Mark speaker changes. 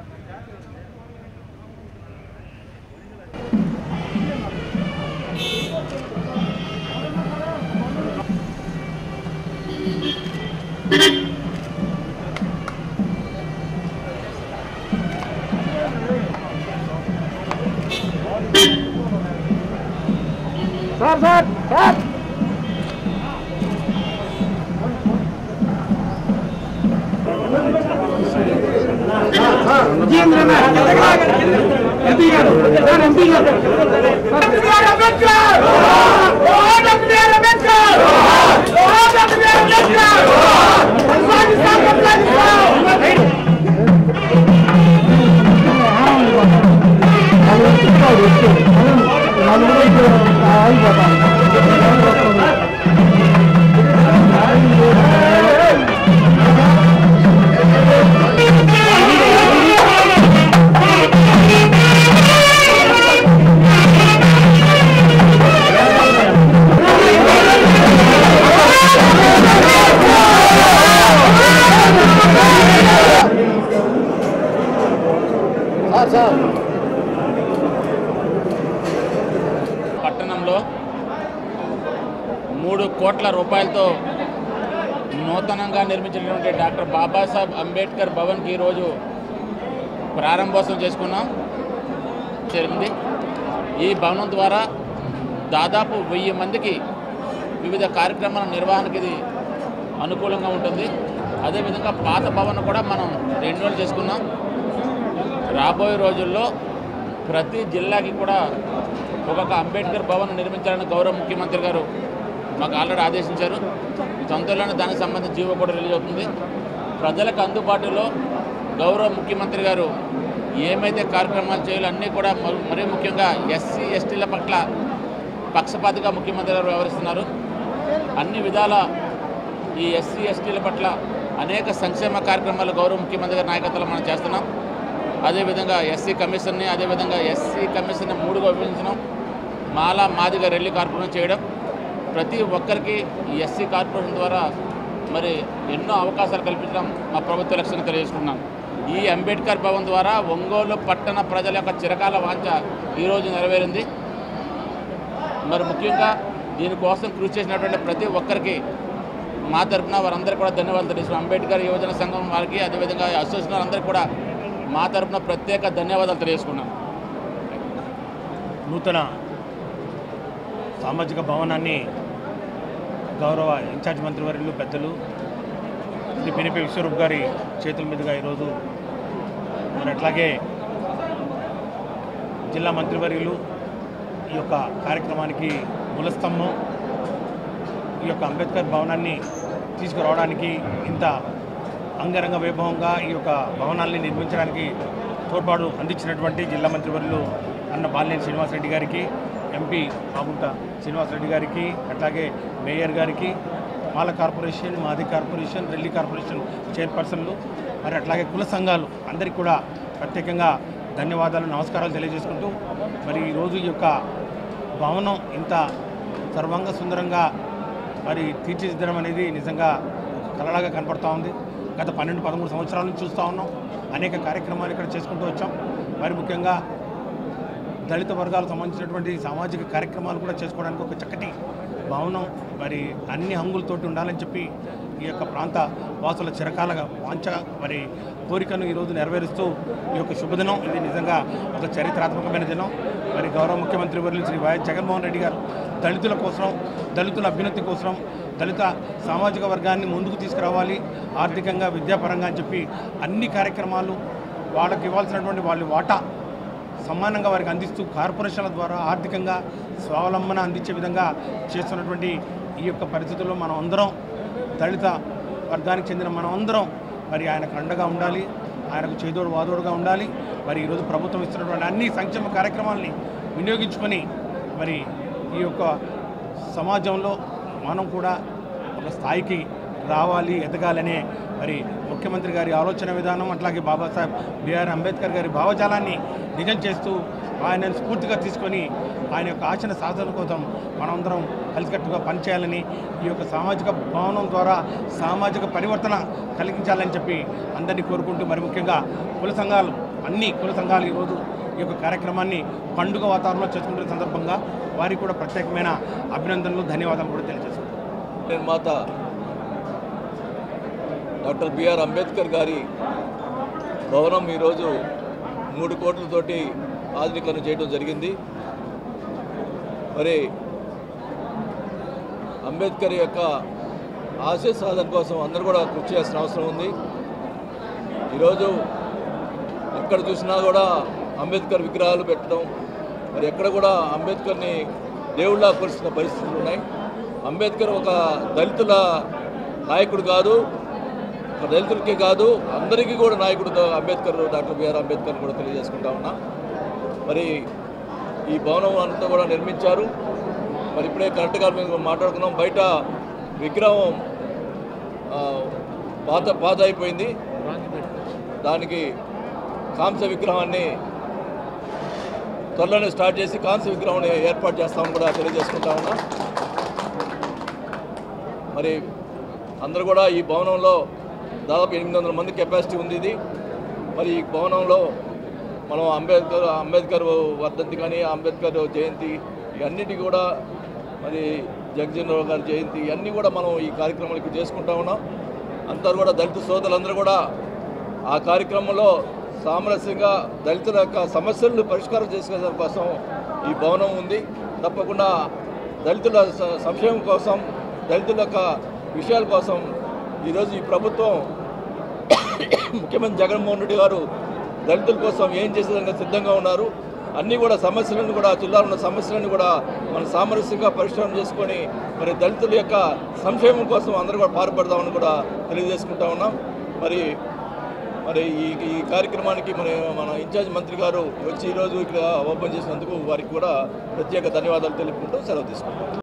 Speaker 1: sir sir sir MP గారు sir MP గారు
Speaker 2: పట్టణంలో మూడు కోట్ల రూపాయలతో నూతనంగా నిర్మించినటువంటి డాక్టర్ బాబాసాహెబ్ అంబేద్కర్ భవన్కి ఈరోజు ప్రారంభోత్సవం చేసుకున్నాం జరిగింది ఈ భవనం ద్వారా దాదాపు వెయ్యి మందికి వివిధ కార్యక్రమాల నిర్వహణకి ఇది అనుకూలంగా ఉంటుంది అదేవిధంగా పాత భవనం కూడా మనం రెన్యువల్ చేసుకున్నాం రాబోయే రోజుల్లో ప్రతి జిల్లాకి కూడా ఒక్కొక్క అంబేద్కర్ భవన్ నిర్మించాలని గౌరవ ముఖ్యమంత్రి గారు మాకు ఆల్రెడీ ఆదేశించారు తొందరలోనే దానికి సంబంధించి జీవో కూడా రిలీజ్ అవుతుంది ప్రజలకు అందుబాటులో గౌరవ ముఖ్యమంత్రి గారు ఏమైతే కార్యక్రమాలు చేయాలో అన్నీ కూడా మరి- మరీ ముఖ్యంగా ఎస్సీ ఎస్టీల పట్ల పక్షపాతిగా ముఖ్యమంత్రి గారు వ్యవహరిస్తున్నారు అన్ని విధాల ఈ ఎస్సీ ఎస్టీల పట్ల అనేక సంక్షేమ కార్యక్రమాలు గౌరవ ముఖ్యమంత్రి గారి నాయకత్వంలో మనం చేస్తున్నాం అదేవిధంగా ఎస్సీ కమిషన్ని అదేవిధంగా ఎస్సీ కమిషన్ని మూడుగా విభజించడం మాలా మాదిగా రెల్లి కార్పొరేషన్ చేయడం ప్రతి ఒక్కరికి ఈ ఎస్సీ కార్పొరేషన్ ద్వారా మరి ఎన్నో అవకాశాలు కల్పించడం మా ప్రభుత్వ లక్ష్యంగా తెలియజేసుకున్నాం ఈ అంబేద్కర్ భవన్ ద్వారా ఒంగోలు పట్టణ ప్రజల యొక్క చిరకాల వాంఛ ఈరోజు నెరవేరింది మరి ముఖ్యంగా దీనికోసం కృషి చేసినటువంటి ప్రతి ఒక్కరికి మా తరపున వారందరికీ కూడా ధన్యవాదాలు తెలియజేస్తున్నాం అంబేద్కర్ యువజన సంఘం వారికి అదేవిధంగా అసోసియేషన్ వారందరికీ కూడా మా తరపున ప్రత్యేక ధన్యవాదాలు తెలియజేసుకున్నాం
Speaker 3: నూతన సామాజిక భవనాన్ని గౌరవ ఇన్ఛార్జ్ మంత్రివర్యులు పెద్దలు శ్రీ పినిపి విశ్వరూప్ గారి చేతుల మీదుగా ఈరోజు మరి అట్లాగే జిల్లా మంత్రివర్యులు ఈ యొక్క కార్యక్రమానికి మూలస్తంభం ఈ యొక్క అంబేద్కర్ భవనాన్ని తీసుకురావడానికి ఇంత అంగరంగ వైభవంగా ఈ యొక్క భవనాల్ని నిర్మించడానికి తోడ్పాటు అందించినటువంటి జిల్లా మంత్రివర్యులు అన్న బాలినేని శ్రీనివాసరెడ్డి గారికి ఎంపీ మాగుంట శ్రీనివాసరెడ్డి గారికి అట్లాగే మేయర్ గారికి మాల కార్పొరేషన్ మాది కార్పొరేషన్ రెల్లి కార్పొరేషన్ చైర్పర్సన్లు మరి అట్లాగే కుల సంఘాలు అందరికీ కూడా ప్రత్యేకంగా ధన్యవాదాలు నమస్కారాలు తెలియజేసుకుంటూ మరి ఈరోజు ఈ యొక్క భవనం ఇంత సర్వంగ సుందరంగా మరి తీర్చిదిద్దడం అనేది నిజంగా ఒక కళలాగా కనపడతా ఉంది గత పన్నెండు పదమూడు సంవత్సరాల నుంచి చూస్తూ ఉన్నాం అనేక కార్యక్రమాలు ఇక్కడ చేసుకుంటూ వచ్చాం మరి ముఖ్యంగా దళిత వర్గాలకు సంబంధించినటువంటి సామాజిక కార్యక్రమాలు కూడా చేసుకోవడానికి ఒక చక్కటి భవనం మరి అన్ని హంగులతోటి ఉండాలని చెప్పి ఈ యొక్క ప్రాంత వాసుల చిరకాల వాంఛ మరి కోరికను ఈరోజు నెరవేరుస్తూ ఈ యొక్క శుభదినం ఇది నిజంగా ఒక చరిత్రాత్మకమైన దినం మరి గౌరవ ముఖ్యమంత్రి వర్యులు శ్రీ వైఎస్ జగన్మోహన్ రెడ్డి గారు దళితుల కోసం దళితుల అభ్యున్నతి కోసం దళిత సామాజిక వర్గాన్ని ముందుకు తీసుకురావాలి ఆర్థికంగా విద్యాపరంగా అని చెప్పి అన్ని కార్యక్రమాలు వాళ్ళకి ఇవ్వాల్సినటువంటి వాళ్ళ వాటా సమానంగా వారికి అందిస్తూ కార్పొరేషన్ల ద్వారా ఆర్థికంగా స్వావలంబన అందించే విధంగా చేస్తున్నటువంటి ఈ యొక్క పరిస్థితుల్లో మనం అందరం దళిత వర్గానికి చెందిన మనం అందరం మరి ఆయనకు అండగా ఉండాలి ఆయనకు చేదోడు వాదోడుగా ఉండాలి మరి ఈరోజు ప్రభుత్వం ఇస్తున్నటువంటి అన్ని సంక్షేమ కార్యక్రమాలని వినియోగించుకొని మరి ఈ యొక్క సమాజంలో మనం కూడా ఒక స్థాయికి రావాలి ఎదగాలనే మరి ముఖ్యమంత్రి గారి ఆలోచన విధానం అట్లాగే బాబాసాహెబ్ బిఆర్ అంబేద్కర్ గారి భావజాలాన్ని నిజం చేస్తూ ఆయనను స్ఫూర్తిగా తీసుకొని ఆయన యొక్క ఆచరణ సాధన కోసం మనమందరం కలిసికట్టుగా పనిచేయాలని ఈ యొక్క సామాజిక భవనం ద్వారా సామాజిక పరివర్తన కలిగించాలని చెప్పి అందరినీ కోరుకుంటూ మరి ముఖ్యంగా కుల సంఘాలు అన్ని కుల సంఘాలు ఈరోజు ఈ యొక్క కార్యక్రమాన్ని పండుగ వాతావరణంలో చేసుకుంటున్న సందర్భంగా వారికి కూడా ప్రత్యేకమైన అభినందనలు ధన్యవాదాలు కూడా తెలియజేస్తున్నాను
Speaker 4: నిర్మాత డాక్టర్ బిఆర్ అంబేద్కర్ గారి భవనం ఈరోజు మూడు కోట్లతోటి ఆధునీకరణ చేయడం జరిగింది మరి అంబేద్కర్ యొక్క ఆశయ సాధన కోసం అందరూ కూడా కృషి చేయాల్సిన అవసరం ఉంది ఈరోజు ఎక్కడ చూసినా కూడా అంబేద్కర్ విగ్రహాలు పెట్టడం మరి ఎక్కడ కూడా అంబేద్కర్ని దేవుళ్ళ కొలిసిన పరిస్థితులు ఉన్నాయి అంబేద్కర్ ఒక దళితుల నాయకుడు కాదు ఒక దళితులకే కాదు అందరికీ కూడా నాయకుడు దా- అంబేద్కర్ డాక్టర్ బిఆర్ అంబేద్కర్ కూడా తెలియజేసుకుంటా ఉన్నా మరి ఈ భవనం అంతా కూడా నిర్మించారు మరి ఇప్పుడే కరెక్ట్గా మేము మాట్లాడుకున్నాం బయట విగ్రహం ఆ, పాత పాత అయిపోయింది దానికి కాంస విగ్రహాన్ని త్వరలోనే స్టార్ట్ చేసి కాంస విగ్రహాన్ని ఏర్పాటు చేస్తామని కూడా తెలియజేసుకుంటా ఉన్నా మరి అందరూ కూడా ఈ భవనంలో దాదాపు ఎనిమిది వందల మంది కెపాసిటీ ఉంది ఇది మరి ఈ భవనంలో మనం అంబేద్కర్ అంబేద్కర్ వర్ధంతి కానీ అంబేద్కర్ జయంతి ఇవన్నిటి కూడా మరి జగజీవన్ గారి జయంతి ఇవన్నీ కూడా మనం ఈ కార్యక్రమాలు ఇక్కడ చేసుకుంటా ఉన్నాం అందరూ కూడా దళిత సోదరులందరూ కూడా ఆ కార్యక్రమంలో సామరస్యంగా దళితుల యొక్క సమస్యలను పరిష్కారం చేసుకునే కోసం ఈ భవనం ఉంది తప్పకుండా దళితుల స- సంక్షేమం కోసం దళితుల యొక్క విషయాల కోసం ఈరోజు ఈ ప్రభుత్వం ముఖ్యమంత్రి జగన్మోహన్ రెడ్డి గారు దళితుల కోసం ఏం చేసేదానికి సిద్ధంగా ఉన్నారు అన్నీ కూడా సమస్యలను కూడా జిల్లాలో ఉన్న సమస్యలను కూడా మనం సామరస్యంగా పరిష్కారం చేసుకొని మరి దళితుల యొక్క సంక్షేమం కోసం అందరూ కూడా పాటుపడదామని కూడా తెలియజేసుకుంటా ఉన్నాం మరి మరి ఈ ఈ కార్యక్రమానికి మన మన ఇన్ఛార్జ్ మంత్రి గారు వచ్చి ఈరోజు ఇక్కడ ఓపెన్ చేసినందుకు వారికి కూడా ప్రత్యేక ధన్యవాదాలు తెలుపుకుంటూ సెలవు తీసుకుంటాం